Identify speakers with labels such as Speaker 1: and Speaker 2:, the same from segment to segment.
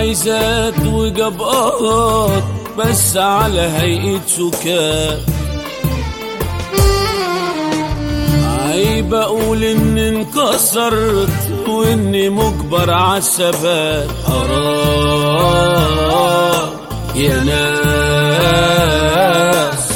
Speaker 1: معجزات وجبارات بس على هيئة سكات عيب اقول اني انكسرت واني مجبر عالثبات حرام يا ناس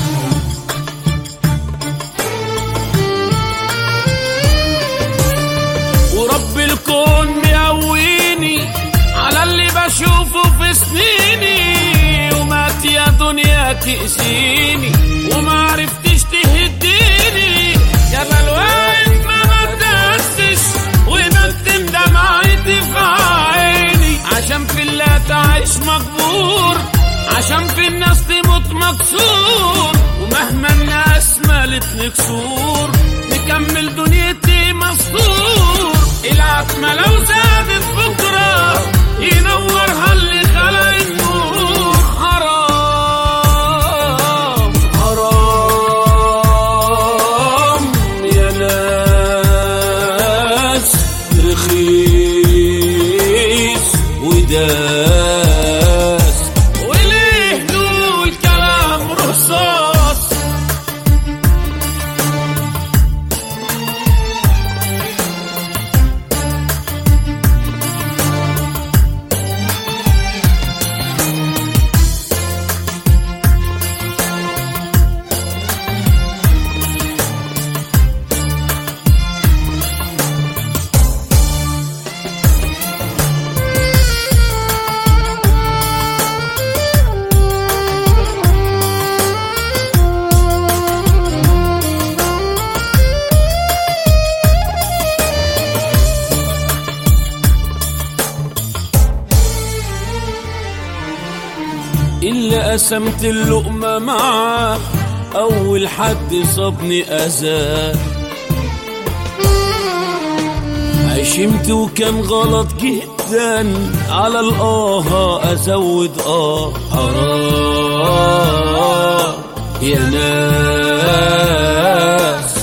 Speaker 1: ورب الكون مقويني على اللي بشوفه في سنيني ومات يا دنيا تأذيني وما عرفتش تهديني يا بلوان ما بدستش وبكتم دمعتي في عيني عشان في الله تعيش مجبور عشان في الناس تموت مكسور ومهما الناس مالتني كسور نكمل دنيتي مستور العتمة لو زادت بكرة ينورها اللي خلق النور حرام حرام يا ناس رخيص وداس وليه دول كلام رصاص اللي قسمت اللقمة معاه أول حد صابني أذاه عشمت وكان غلط جدا على الآه أزود آه حرام يا ناس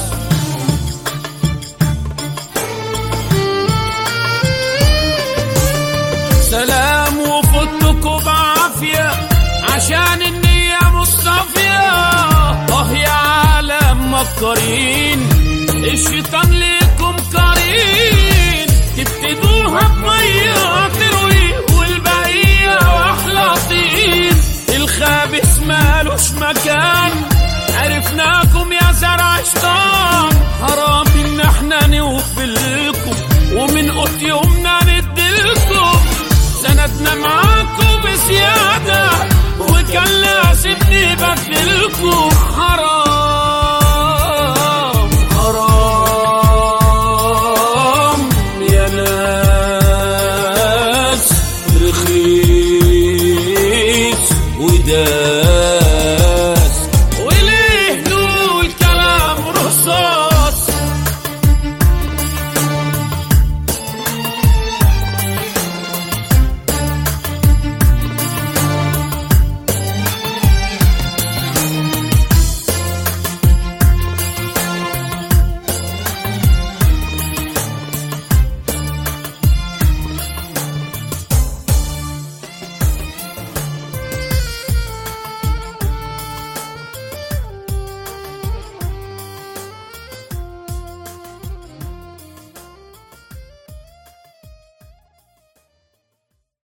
Speaker 1: سلام وفوتكوا بعافية عشان النية مصطفية اه يا عالم مكرين الشيطان ليكم قرين تبتدوها بمية تروي والبقية واحلى طين الخابس مالوش مكان عرفناكم يا زرع شيطان حرام ان احنا نوفلكم ومن قوت يومنا ندلكم سندنا معاكم بزيادة وكان لازم نبدلكم حرام حرام يا ناس رخيص وده